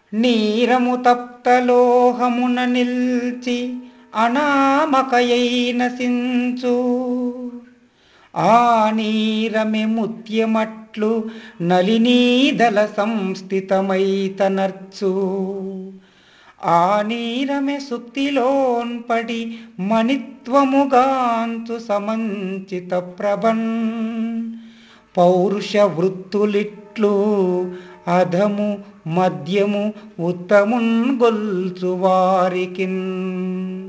నీరము తప్తలోహమున నిల్చి అనామకయైన సించు ఆ నీరమె ముత్యమట్లు నలినీదల సంస్థితమైతనర్చు ఆ నీరమె సుక్తిలోన్పడి మణిత్వముగాంచు సమంచిత ప్రభన్ పౌరుష వృత్తులిట్లు అధము మద్యము ఉత్తమున్ గొల్చు వారికిన్